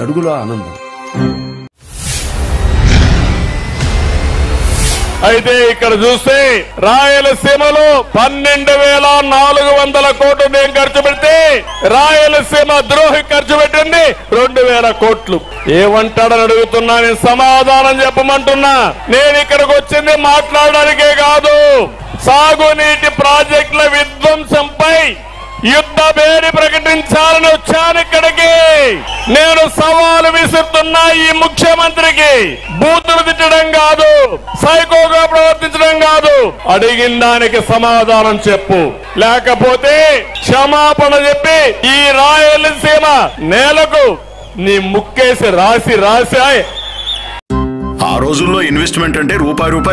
అడుగులో ఆనందం అయితే ఇక్కడ చూస్తే రాయలసీమలో పన్నెండు వేల నాలుగు వందల కోట్లు నేను ఖర్చు పెడితే రాయలసీమ ద్రోహి ఖర్చు పెట్టింది రెండు వేల కోట్లు ఏమంటాడని అడుగుతున్నా నేను సమాధానం చెప్పమంటున్నా నేను ఇక్కడికి వచ్చింది మాట్లాడడానికే కాదు సాగునీటి ప్రాజెక్టుల విధ్వంసంపై యుద్ధ భేరి ప్రకటించాలని వచ్చాను ఇక్కడికి నేను సవాలు విసురుతున్నా ఈ ముఖ్యమంత్రికి బూతులు తిట్టడం కాదు సైకోగా ప్రవర్తించడం కాదు అడిగిన దానికి సమాధానం చెప్పు లేకపోతే క్షమాపణ చెప్పి ఈ రాయలసీమ నేలకు నీ ముక్కేసి రాసి రాసి ఆ రోజుల్లో ఇన్వెస్ట్మెంట్ అంటే రూపాయి రూపాయి